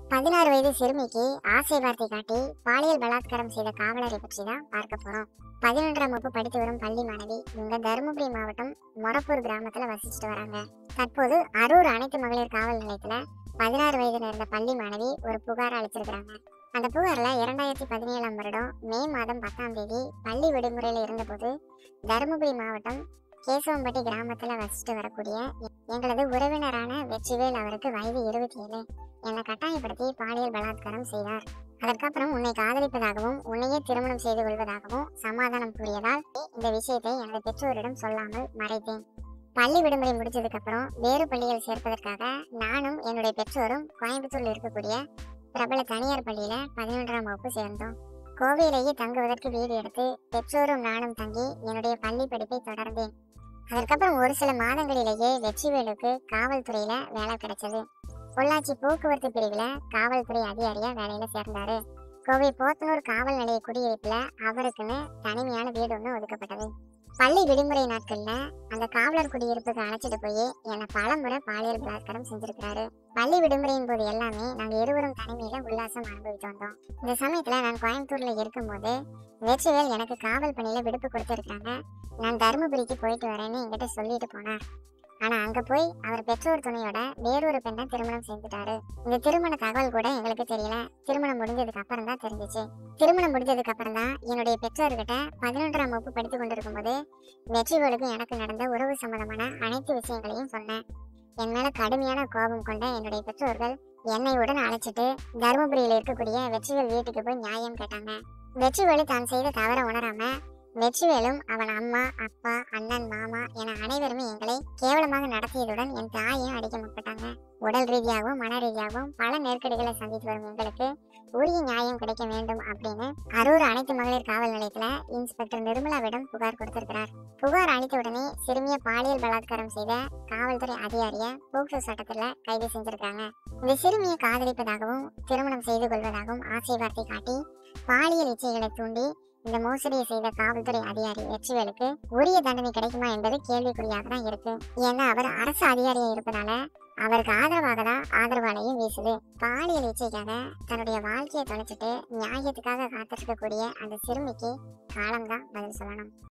பதினாறு வயது சிறுமிக்கு ஆசை வார்த்தை காட்டி பாலியல் பலாத்காரம் செய்த காவலரை பற்றி தான் பார்க்க போறோம் பதினொன்றாம் வகுப்பு படித்து வரும் பள்ளி மாணவி இங்க தருமபுரி மாவட்டம் மொரப்பூர் கிராமத்துல வசிச்சுட்டு வராங்க தற்போது அரூர் அனைத்து மகளிர் காவல் நிலையத்துல பதினாறு வயது நேர்ந்த பள்ளி மாணவி ஒரு புகார் அளிச்சிருக்கிறாங்க அந்த புகார்ல இரண்டாயிரத்தி பதினேழாம் வருடம் மே மாதம் பத்தாம் தேதி பள்ளி விடுமுறையில இருந்தபோது தருமபுரி மாவட்டம் கேசவம்பட்டி கிராமத்துல வசிச்சுட்டு வரக்கூடிய எ- எங்களது உறவினரான வெற்றிவேல் அவருக்கு வயது இருபத்தி ஏழு என்னை கட்டாயப்படுத்தி பாலியல் பலாத்காரம் செய்தார் அதற்கப்புறம் உன்னை காதலிப்பதாகவும் உன்னையே திருமணம் செய்து கொள்வதாகவும் சமாதானம் கூறியதால் இந்த விஷயத்தை எனது பெற்றோரிடம் சொல்லாமல் மறைத்தேன் பள்ளி விடுமுறை முடிச்சதுக்கு அப்புறம் வேறு பள்ளியில் சேர்ப்பதற்காக நானும் என்னுடைய பெற்றோரும் கோயம்புத்தூர்ல இருக்கக்கூடிய பிரபல தனியார் பள்ளியில பதினொன்றாம் வகுப்பு சேர்ந்தோம் கோவையிலேயே தங்குவதற்கு வீடு எடுத்து பெற்றோரும் நானும் தங்கி என்னுடைய பள்ளி படிப்பை தொடர்ந்தேன் அதற்கப்புறம் ஒரு சில மாதங்களிலேயே வெற்றிவேலுக்கு காவல்துறையில வேலை கிடைச்சது பொள்ளாச்சி போக்குவரத்து பிரிவுல காவல்துறை அதிகாரியா வேலையில சேர்ந்தாரு கோவை போத்தனூர் காவல் நிலைய குடியிருப்புல அவருக்குன்னு தனிமையான வீடு ஒன்று ஒதுக்கப்பட்டது பள்ளி விடுமுறை நாட்கள்ல அந்த காவலர் குடியிருப்புக்கு அழைச்சிட்டு போய் என்னை பலமுறை பாலியல் பலாத்காரம் செஞ்சிருக்கிறாரு பள்ளி விடுமுறையின் போது எல்லாமே நாங்க இருவரும் தனிமையில உல்லாசம் அனுபவித்து வந்தோம் இந்த சமயத்துல நான் கோயம்புத்தூர்ல இருக்கும்போது வெற்றிவேல் எனக்கு காவல் பணியில விடுப்பு கொடுத்திருக்காங்க நான் தருமபுரிக்கு போயிட்டு வரேன்னு என்கிட்ட சொல்லிட்டு போனார் ஆனா அங்க போய் அவர் பெற்றோர் துணையோட வேறொரு பெண்ணை திருமணம் செஞ்சுட்டாரு இந்த திருமண தகவல் கூட எங்களுக்கு தெரியல திருமணம் முடிஞ்சதுக்கு அப்புறம் தான் தெரிஞ்சிச்சு திருமணம் முடிஞ்சதுக்கு அப்புறம் தான் என்னுடைய பெற்றோர்கிட்ட பதினொன்றாம் வகுப்பு படித்து கொண்டிருக்கும் போது வெற்றிவேலுக்கும் எனக்கு நடந்த உறவு சம்பந்தமான அனைத்து விஷயங்களையும் சொன்னேன் என் மேல கடுமையான கோபம் கொண்ட என்னுடைய பெற்றோர்கள் என்னை உடன் அழைச்சிட்டு தருமபுரியில் இருக்கக்கூடிய வெற்றிவேல் வீட்டுக்கு போய் நியாயம் கேட்டாங்க வெற்றிவேலு தான் செய்த தவற உணராம வெற்றிவேலும் அவன் அம்மா அப்பா அண்ணன் மாமா என அனைவருமே எங்களை கேவலமாக நடத்தியதுடன் என் தாயையும் அடிக்க முற்பட்டாங்க உடல் ரீதியாகவும் மன ரீதியாகவும் பல நெருக்கடிகளை சந்தித்து வரும் எங்களுக்கு உரிய நியாயம் கிடைக்க வேண்டும் அப்படின்னு அரூர் அனைத்து மகளிர் காவல் நிலையத்துல இன்ஸ்பெக்டர் நிர்மலாவிடம் புகார் கொடுத்திருக்கிறார் புகார் அளித்த உடனே சிறுமிய பாலியல் பலாத்காரம் செய்த காவல்துறை அதிகாரிய போக்சோ சட்டத்துல கைது செஞ்சிருக்காங்க இந்த சிறுமியை காதலிப்பதாகவும் திருமணம் செய்து கொள்வதாகவும் ஆசை வார்த்தை காட்டி பாலியல் இச்சைகளை தூண்டி இந்த மோசடியை செய்த காவல்துறை அதிகாரி வெற்றிவேலுக்கு உரிய தண்டனை கிடைக்குமா என்பது கேள்விக்குறியாக தான் இருக்கு ஏன்னா அவர் அரசு அதிகாரியா இருப்பதால அவருக்கு ஆதரவாக தான் ஆதரவாலையும் வீசுது பாலியல் இச்சைக்காக தன்னுடைய வாழ்க்கையை தொலைச்சிட்டு நியாயத்துக்காக காத்திருக்கக்கூடிய அந்த சிறுமிக்கு காலம்தான் பதில் சொல்லணும்